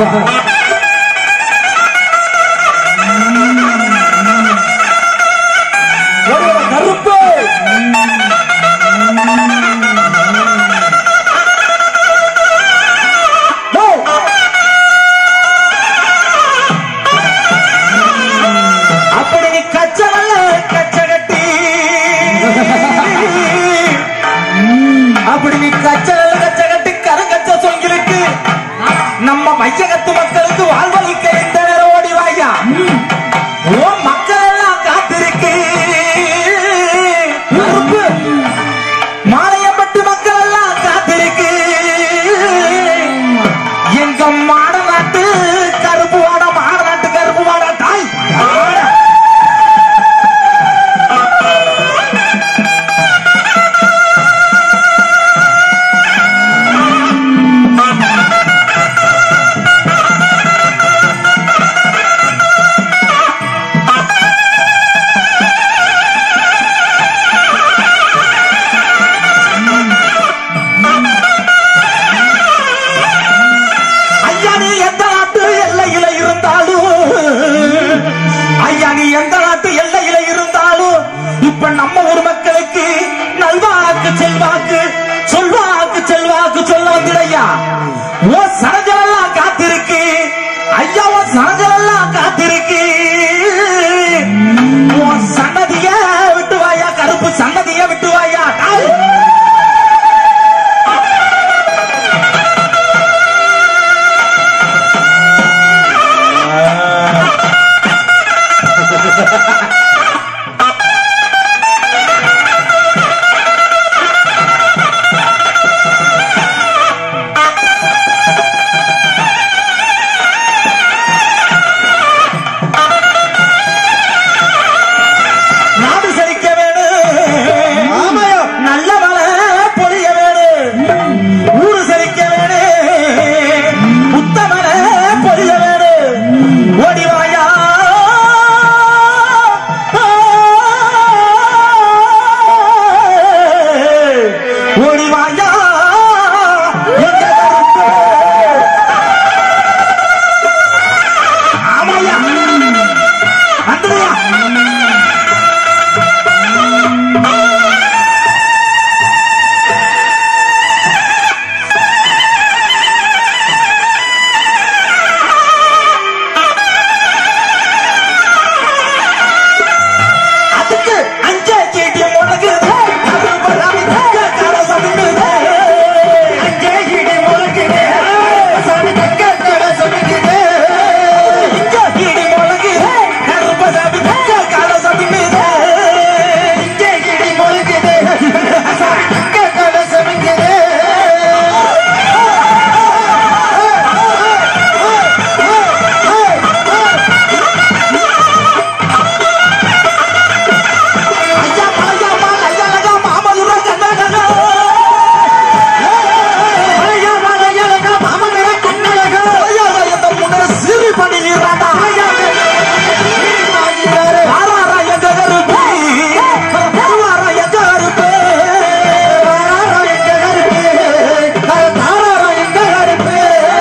ஒருவர கருப்பு டேய். அப்படி நீ கச்சவல்ல கச்சகட்டி அப்படி நீ கச்சவல்ல கச்சகட்டி கருங்கச்ச சொல்லிருக்கு நம்ம மையகத்து மக்களுக்கு வாழ்வழிக்க இந்த நேரம் ஓடி வாயா ஓ மக்கள் எல்லாம் காத்திருக்கு கருப்பு மாலையப்பட்டு மக்கள் எல்லாம் காத்திருக்கு எங்க மாட நாட்டு கருப்பு வாட மாட நாட்டு கருப்பு வாட தாய் ஐயா நீ எந்த நாட்டு எல்லையில இருந்தாலும் ஐயா நீ எந்த நாட்டு எல்லையில இருந்தாலும் இப்ப நம்ம ஊர் மக்களுக்கு நல்வாக்கு செல்வாக்கு சொல்வாக்கு செல்வாக்கு சொல்ல வந்துடையா ஓ சனங்கள் எல்லாம் காத்திருக்கு ஐயா ஓ சனங்கள் எல்லாம் காத்திருக்கு உன் சன்னதிய விட்டு வாயா கருப்பு சன்னதிய விட்டு வாயா டேய். நாடு செழிக்க வேணும் ஆமாயோ நல்ல மழை பொழிய வேணும் ஊரு செழிக்க வேணும் புத்த மழை பொழிய வேணும் ஓடி வாயா ஓடி வாயா எங்க கருப்பு. ஆமாய்யா வந்துடுயா அதுக்கு அஞ்சே சீட்டி முழங்குது அது பராமி தக்க கரசமிக்குது அஞ்சே சீட்டி முழங்குது சாமி தக்க கரசமிக்குது இங்க சீட்டி முழங்குது கருப்ப சாமி தக்க கரசமிக்குது இங்கே சீட்டி முழங்குது சாமி தக்க கரசமிக்குது ஐயா மலையாமா ஐயா மாமதுர கண்ணகா ஐயா மலையாளகா மாமதுர கண்ணகா ஐயா இந்த முன்னே சிறி படி நீராடா ஆராரா எங்க கருப்பு ஆராரா எங்க கருப்பு ஆராரா எங்க கருப்பு ஆராரா எங்க கருப்பு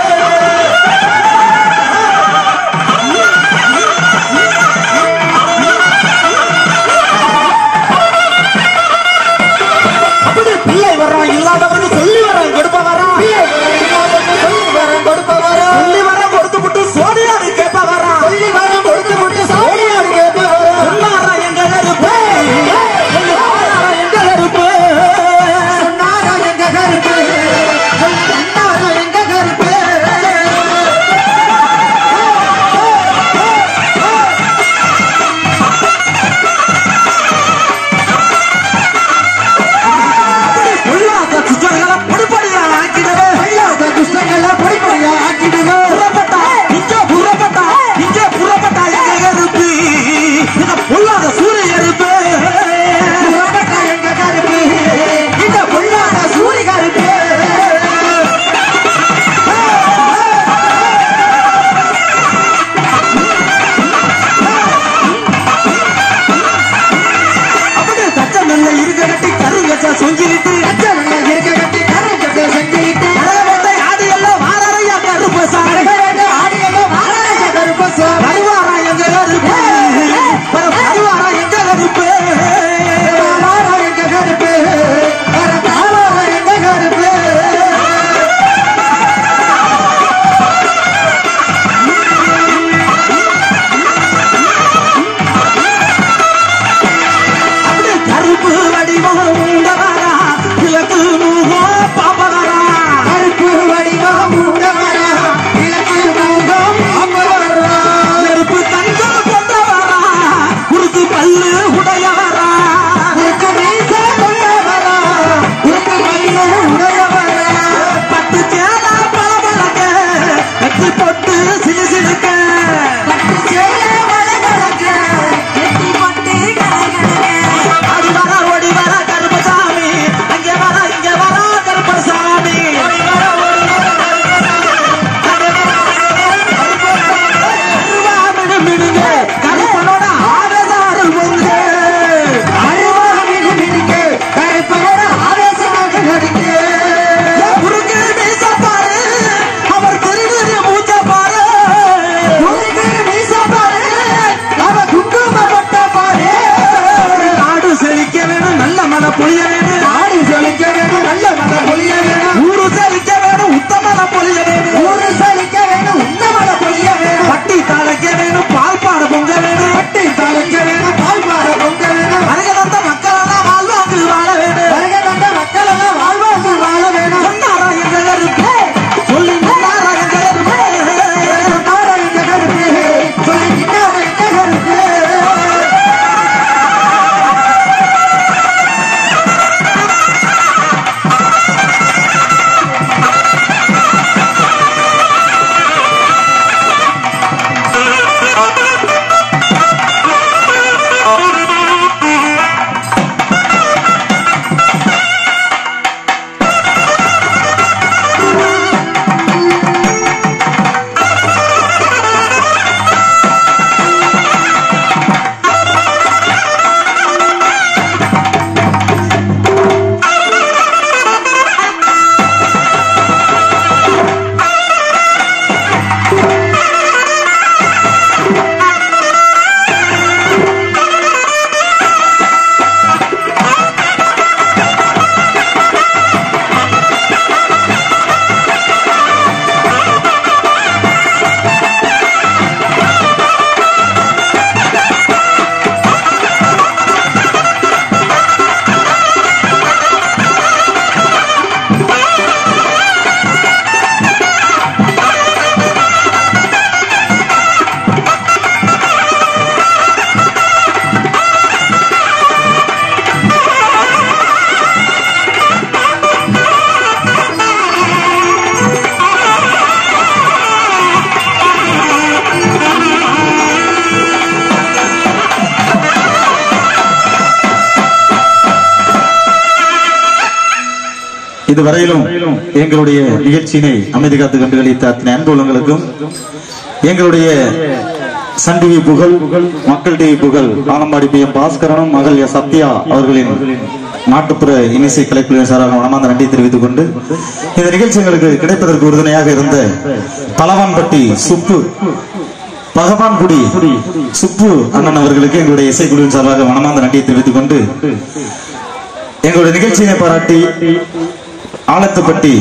அப்படி பிள்ளை வர்றான் இல்லாதவருக்கு சொல்லி வரான் கொடுப்ப வரான் சொல்லி வரான் கொடுப்ப வரான் சொல்லி வரான் கொடுத்து விட்டு சோடியாடு கேட்ப வரான் சொல்லி வரான் கொடுத்து விட்டு சோடியாடு கேட்ப வரான் சொன்னாரா எங்க கருப்பு சொன்னாரா எங்க கருப்பு சொன்னாரா எங்க கருப்பு சொன்னாரா எங்க கருப்பு உள்ளாத குற்றங்களை பொடிப்படியா ஆக்கிடுவே உள்ளாத குற்றங்களை பொடிப்படியா ஆக்கிடுவே புறப்பட்டா இங்க புறப்பட்டா இங்க புறப்பட்டா எங்க கருப்பு இந்த பொல்லாத சூரிய கருப்பு புறப்பட்டா எங்க கருப்பு இந்த பொல்லாத சூரிய கருப்பு அப்படி கச்ச நல்ல இருக்க கட்டி கருங்கச்ச சொங்கிலிட்டு கச்ச நல்ல இருக்க கட்டி கருங்கச்ச சொங்கிலிட்டு ஆடு எல்லாம் வாரையா கருப்பு சாமி விளக்கு மூகம் பாப்பகரா கருப்பு வடிவம் மூடவரா விளக்கு மூகம் பாப்பவரா நெருப்பு தங்கம் கொண்டவரா குறுக்கு பல்லு உடையவரா உனக்கு மீச கொண்டவரா உனக்கு மயில உடையவரா பட்டு சேலா பளபளக்க கட்டி பொட்டு சிலு சிலுக்க பட்டு சேல வளவளக்க எட்டி பட்டு கலகலக்க ஆடி வர ஓடி வர கருப்பசாமி அங்கே வர இங்கே வர கருப்பசாமி அருவா மினு மினுங்க கருப்பனோட ஆவேதாரு பொங்க அருவாமினு மினுக்கு கருப்பனோட ஆவேசமாக நடிக்க குறுக்கு மீச பாரு அவர் திருநீர் மூச்ச பாரு உனக்கு மீச பாரு அவ குங்கும பட்ட பாரு நாடு செழிக்க வேணும் நல்ல மழை பொழிய வேணும் நாடு செழிக்க வேணும் நல்ல மழை பொழிய வேணும் ஊரு செழிக்க வேணும் உத்தமன பொழிய வேணும் ஊரு செழிக்க வேணும் உந்த மழை பொழிய வேணும் பட்டி தலைக்க வேணும் பால் பாட பொங்க வேணும் பட்டி தலைக்க வேணும் பால் பாட பொங்க வேணும் வருக தந்த மக்களெல்லாம் வாழ்வாங்கு வாழ வேணும் வருக வந்த மக்கள் எல்லாம் வாழ்வாங்கு வாழ வேணும் சொன்னாரா எங்க கருப்பே சொல்லி நின்னாரா எங்க கருப்பே சொன்னாரா இந்த கருப்பு சொல்லி நின்னாரா இந்த கருப்பு இதுவரையிலும் எங்களுடைய நிகழ்ச்சியினை அமைதி காத்து கண்டுகளித்த அத்தனை அன்பு உள்ளங்களுக்கும் எங்களுடைய சன் டிவி புகழ் மக்கள் டிவி புகழ் ஆலம்பாடி பி எம் பாஸ்கரனும் மகள் எஸ் சத்யா அவர்களின் நாட்டுப்புற இனிசை கலைக்குழுவின் சார்பாக மனமார்ந்த நன்றி தெரிவித்துக் கொண்டு இந்த நிகழ்ச்சி எங்களுக்கு கிடைப்பதற்கு உறுதுணையாக இருந்த பலவான்பட்டி சுப்பு பகவான்குடி சுப்பு அண்ணன் அவர்களுக்கு எங்களுடைய இசைக்குழுவின் சார்பாக மனமார்ந்த நன்றியை தெரிவித்துக் கொண்டு எங்களுடைய நிகழ்ச்சியினை பாராட்டி ஆலத்துப்பட்டி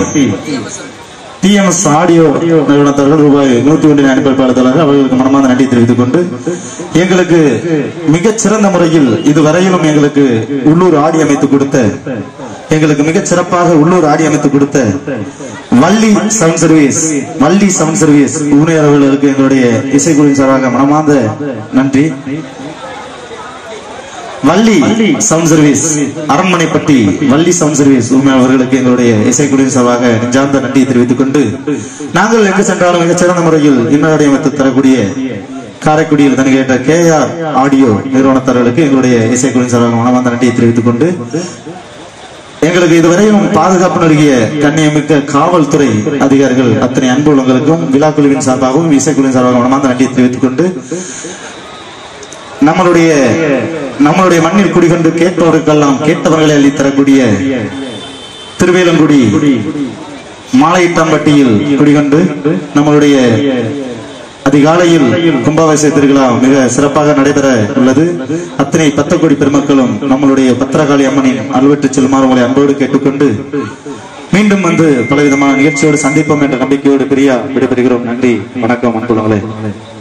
டிஎம்எஸ் ஆடியோ நிறுவனத்தார்கள் ரூபாய் நூத்தி ஒன்றின் அனுப்பிப்பாளர்களாக அவர்களுக்கு மனமார்ந்த நன்றி தெரிவித்துக் கொண்டு எங்களுக்கு மிகச் சிறந்த முறையில் இதுவரையிலும் எங்களுக்கு உள்ளூர் ஆடி அமைத்து கொடுத்த எங்களுக்கு மிகச் சிறப்பாக உள்ளூர் ஆடி அமைத்து கொடுத்த Valli sound service Valli sound service ஊழியர் அவர்களுக்கு எங்களுடைய இசைக்குழுவின் சார்பாக மனமார்ந்த நன்றி Valli sound service Aranmanaipatti Valli sound service உண்மை அவர்களுக்கு எங்களுடைய இசைக்குழுவின் சார்பாக நெஞ்சார்ந்த நன்றியை தெரிவித்துக் கொண்டு நாங்கள் எங்கு சென்றாலும் மிகச் சிறந்த முறையில் இன்னொரு அமைத்து தரக்கூடிய காரைக்குடியில் தனிகேட்ட கே ஆர் ஆடியோ நிறுவனத்தார்களுக்கு எங்களுடைய இசைக்குழுவின் சார்பாக மனமார்ந்த நன்றியை தெரிவித்துக் கொண்டு எங்களுக்கு இதுவரையும் பாதுகாப்பு நல்கிய கண்ணியமிக்க காவல்துறை அதிகாரிகள் அத்தனை அன்பு உள்ளவங்களுக்கும் விழா குழுவின் சார்பாகவும் இசைக்குழுவின் சார்பாகவும் மனமார்ந்த நன்றியை தெரிவித்துக் கொண்டு நம்மளுடைய நம்மளுடைய மண்ணில் குடிகொண்டு கேட்பவருக்கெல்லாம் கேட்டவர்களை அள்ளி தரக்கூடிய திருவேலங்குடி மாலையிட்டாம்பட்டியில் குடிகொண்டு நம்மளுடைய அதிகாலையில் கும்பாபிஷேக திருவிழா மிக சிறப்பாக நடைபெற உள்ளது அத்தனை பத்த கோடி பெருமக்களும் நம்மளுடைய பத்திரகாளி அம்மனின் அல்வெட்டு செல்லுமாறு உங்களை அன்போடு கேட்டுக்கொண்டு மீண்டும் வந்து பலவிதமான நிகழ்ச்சியோடு சந்திப்போம் என்ற நம்பிக்கையோடு பிரியா விடைபெறுகிறோம் நன்றி வணக்கம் அன்புள்ளங்களே